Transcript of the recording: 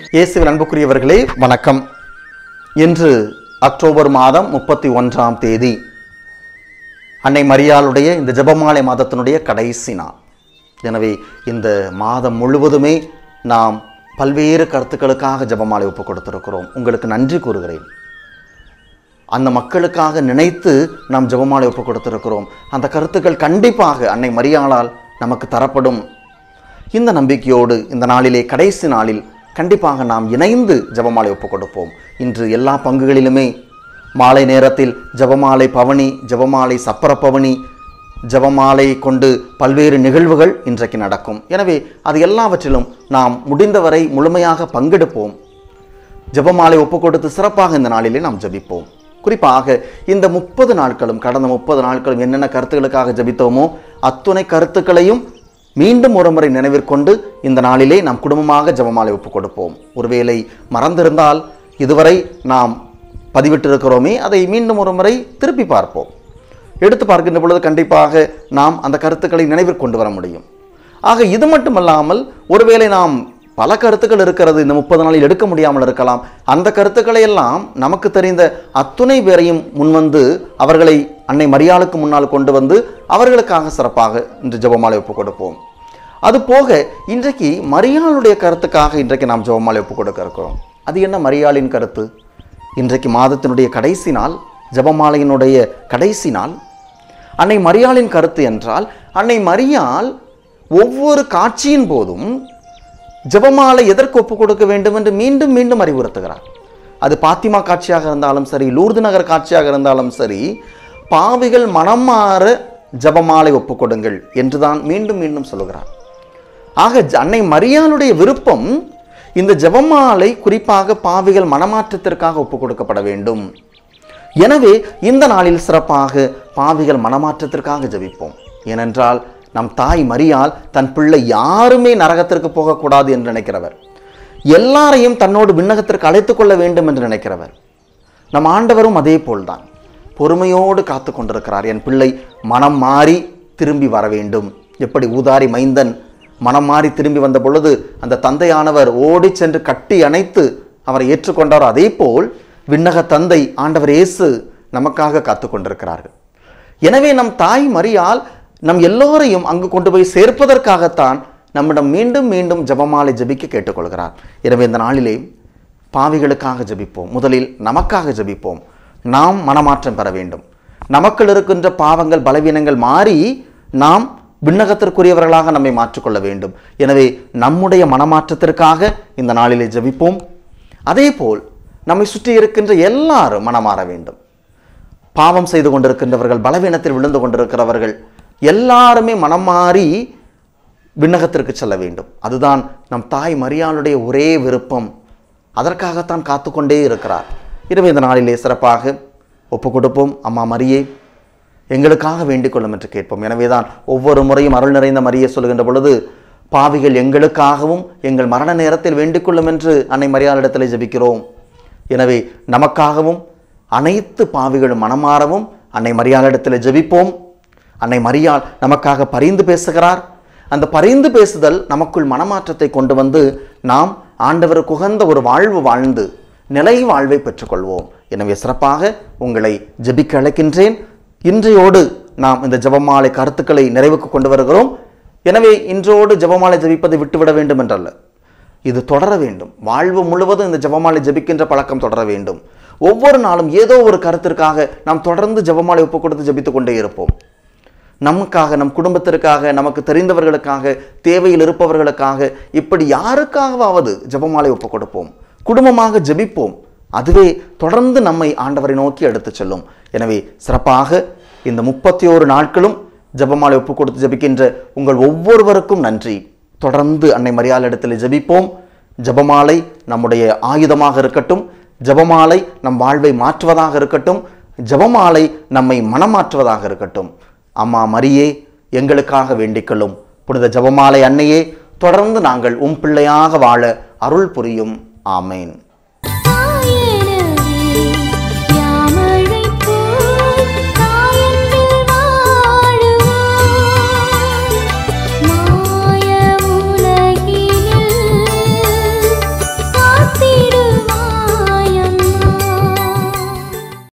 இயேசுவின் அன்புக்குரியவர்களே வணக்கம் இன்று அக்டோபர் மாதம் முப்பத்தி ஒன்றாம் தேதி அன்னை மரியாளுடைய இந்த ஜெபமாலை மாதத்தினுடைய கடைசி நாள் எனவே இந்த மாதம் முழுவதுமே நாம் பல்வேறு கருத்துக்களுக்காக ஜெபமாலை ஒப்பு கொடுத்திருக்கிறோம் உங்களுக்கு நன்றி கூறுகிறேன் அந்த மக்களுக்காக நினைத்து நாம் ஜெபமாலை ஒப்பு கொடுத்திருக்கிறோம் அந்த கருத்துக்கள் கண்டிப்பாக அன்னை மரியாளால் நமக்கு தரப்படும் இந்த நம்பிக்கையோடு இந்த நாளிலே கடைசி நாளில் கண்டிப்பாக நாம் இணைந்து ஜெபமாலை ஒப்பு கொடுப்போம் இன்று எல்லா பங்குகளிலுமே மாலை நேரத்தில் ஜெபமாலை பவனி ஜெபமாலை சப்பர பவனி ஜெபமாலை கொண்டு பல்வேறு நிகழ்வுகள் இன்றைக்கு நடக்கும் எனவே அது எல்லாவற்றிலும் நாம் முடிந்தவரை முழுமையாக பங்கெடுப்போம் ஜெபமாலை ஒப்பு கொடுத்து சிறப்பாக இந்த நாளிலே நாம் ஜெபிப்போம் குறிப்பாக இந்த முப்பது நாட்களும் கடந்த முப்பது நாட்களும் என்னென்ன கருத்துக்களுக்காக ஜெபித்தோமோ அத்துணை கருத்துக்களையும் மீண்டும் ஒரு முறை நினைவிற்கொண்டு இந்த நாளிலே நாம் குடும்பமாக ஜெபமாலை ஒப்பு கொடுப்போம் ஒருவேளை மறந்திருந்தால் இதுவரை நாம் பதிவிட்டிருக்கிறோமே அதை மீண்டும் ஒரு முறை திருப்பி பார்ப்போம் எடுத்து பார்க்கின்ற பொழுது கண்டிப்பாக நாம் அந்த கருத்துக்களை நினைவிற்கொண்டு வர முடியும் ஆக இது மட்டுமல்லாமல் ஒருவேளை நாம் பல கருத்துக்கள் இருக்கிறது இந்த முப்பது நாளில் எடுக்க முடியாமல் இருக்கலாம் அந்த கருத்துக்களை எல்லாம் நமக்கு தெரிந்த அத்துணை பேரையும் முன்வந்து அவர்களை அன்னை மரியாளுக்கு முன்னால் கொண்டு வந்து அவர்களுக்காக சிறப்பாக இன்று ஜெபமாலை ஒப்புக் கொடுப்போம் அது போக இன்றைக்கு மரியாளுடைய கருத்துக்காக இன்றைக்கு நாம் ஜெபமாலை ஒப்புக் கொடுக்க இருக்கிறோம் அது என்ன மரியாளின் கருத்து இன்றைக்கு மாதத்தினுடைய கடைசி நாள் ஜெபமாலையினுடைய கடைசி நாள் அன்னை மரியாளின் கருத்து என்றால் அன்னை மரியாள் ஒவ்வொரு காட்சியின் போதும் ஜெபமாலை எதற்கு ஒப்புக் கொடுக்க வேண்டும் என்று மீண்டும் மீண்டும் அறிவுறுத்துகிறார் அது பாத்திமா காட்சியாக இருந்தாலும் சரி லூர்து நகர் காட்சியாக இருந்தாலும் சரி பாவிகள் மனம் மாற ஜெபமாலை ஒப்புக் கொடுங்கள் என்றுதான் மீண்டும் மீண்டும் சொல்லுகிறார் ஆக ஜ- அன்னை மரியாளுடைய விருப்பம் இந்த ஜெபமாலை குறிப்பாக பாவிகள் மனமாற்றத்திற்காக ஒப்புக் கொடுக்கப்பட வேண்டும் எனவே இந்த நாளில் சிறப்பாக பாவிகள் மனமாற்றத்திற்காக ஜெபிப்போம் ஏனென்றால் நம் தாய் மரியாள் தன் பிள்ளை யாருமே நரகத்திற்கு போகக்கூடாது என்று நினைக்கிறவர் எல்லாரையும் தன்னோடு விண்ணகத்திற்கு அழைத்துக் கொள்ள வேண்டும் என்று நினைக்கிறவர் நம் ஆண்டவரும் அதே போல்தான் பொறுமையோடு காத்து கொண்டிருக்கிறார் என் பிள்ளை மனம் மாறி திரும்பி வர வேண்டும் எப்படி ஊதாரி மைந்தன் மனம் மாறி திரும்பி வந்த பொழுது அந்த தந்தையானவர் ஓடிச் சென்று கட்டி அணைத்து அவரை ஏற்றுக்கொண்டாரோ அதே போல் விண்ணக தந்தை ஆண்டவர் இயேசு நமக்காக காத்து கொண்டிருக்கிறார்கள் எனவே நம் தாய் மரியால் நம் எல்லோரையும் அங்கு கொண்டு போய் சேர்ப்பதற்காகத்தான் நம்மிடம் மீண்டும் மீண்டும் ஜெபமாலை ஜெபிக்க கேட்டுக்கொள்கிறார் எனவே இந்த நாளிலே பாவிகளுக்காக ஜெபிப்போம் முதலில் நமக்காக ஜெபிப்போம் நாம் மனமாற்றம் பெற வேண்டும் நமக்குள் இருக்கின்ற பாவங்கள் பலவீனங்கள் மாறி நாம் விண்ணகத்திற்குரியவர்களாக நம்மை மாற்றிக்கொள்ள வேண்டும் எனவே நம்முடைய மனமாற்றத்திற்காக இந்த நாளிலே ஜெபிப்போம் அதேபோல் நம்மை சுற்றி இருக்கின்ற எல்லாரும் மனமாற வேண்டும் பாவம் செய்து கொண்டிருக்கின்றவர்கள் பலவீனத்தில் விழுந்து கொண்டிருக்கிறவர்கள் எல்லாருமே மனம் மாறி விண்ணகத்திற்கு செல்ல வேண்டும் அதுதான் நம் தாய் மரியாளுடைய ஒரே விருப்பம் அதற்காகத்தான் காத்துக்கொண்டே இருக்கிறார் எனவே இந்த நாளிலே சிறப்பாக ஒப்பு கொடுப்போம் அம்மா மரியே எங்களுக்காக வேண்டிக் கொள்ளும் என்று கேட்போம் எனவேதான் ஒவ்வொரு முறையும் அருள் நிறைந்த மரியை சொல்கின்ற பொழுது பாவிகள் எங்களுக்காகவும் எங்கள் மரண நேரத்தில் வேண்டிக் கொள்ளும் என்று அன்னை மரியாளிடத்திலே ஜெபிக்கிறோம் எனவே நமக்காகவும் அனைத்து பாவிகளும் மனமாறவும் அன்னை மரியாளிடத்தில் ஜெபிப்போம் அன்னை மரியாள் நமக்காக பரிந்து பேசுகிறார் அந்த பரிந்து பேசுதல் நமக்குள் மனமாற்றத்தை கொண்டு வந்து நாம் ஆண்டவருக்கு உகந்த ஒரு வாழ்வு வாழ்ந்து நிலை வாழ்வை பெற்றுக்கொள்வோம் எனவே சிறப்பாக உங்களை ஜெபிக்க அழைக்கின்றேன் இன்றையோடு நாம் இந்த ஜெபமாலை கருத்துக்களை நிறைவுக்கு கொண்டு வருகிறோம் எனவே இன்றோடு ஜெபமாலை ஜெபிப்பதை விட்டுவிட வேண்டும் என்றல்ல இது தொடர வேண்டும் வாழ்வு முழுவதும் இந்த ஜெபமாலை ஜெபிக்கின்ற பழக்கம் தொடர வேண்டும் ஒவ்வொரு நாளும் ஏதோ ஒரு கருத்திற்காக நாம் தொடர்ந்து ஜெபமாலை ஒப்புக் கொடுத்து ஜெபித்துக் கொண்டே இருப்போம் நமக்காக நம் குடும்பத்திற்காக நமக்கு தெரிந்தவர்களுக்காக தேவையில் இருப்பவர்களுக்காக இப்படி யாருக்காகவாவது ஜெபமாலை ஒப்புக் கொடுப்போம் குடும்பமாக ஜெபிப்போம் அதுவே தொடர்ந்து நம்மை ஆண்டவரை நோக்கி எடுத்துச் செல்லும் எனவே சிறப்பாக இந்த முப்பத்தி ஓரு நாட்களும் ஜெபமாலை ஒப்புக் கொடுத்து ஜெபிக்கின்ற உங்கள் ஒவ்வொருவருக்கும் நன்றி தொடர்ந்து அன்னை மரியாளிடத்தில் ஜெபிப்போம் ஜெபமாலை நம்முடைய ஆயுதமாக இருக்கட்டும் ஜெபமாலை நம் வாழ்வை மாற்றுவதாக இருக்கட்டும் ஜெபமாலை நம்மை மனமாற்றுவதாக இருக்கட்டும் அம்மா மரியே எங்களுக்காக வேண்டிக்கொள்ளும் புனித ஜெபமாலை அன்னையே தொடர்ந்து நாங்கள் உம் பிள்ளையாக வாழ அருள் புரியும் ஆமேன்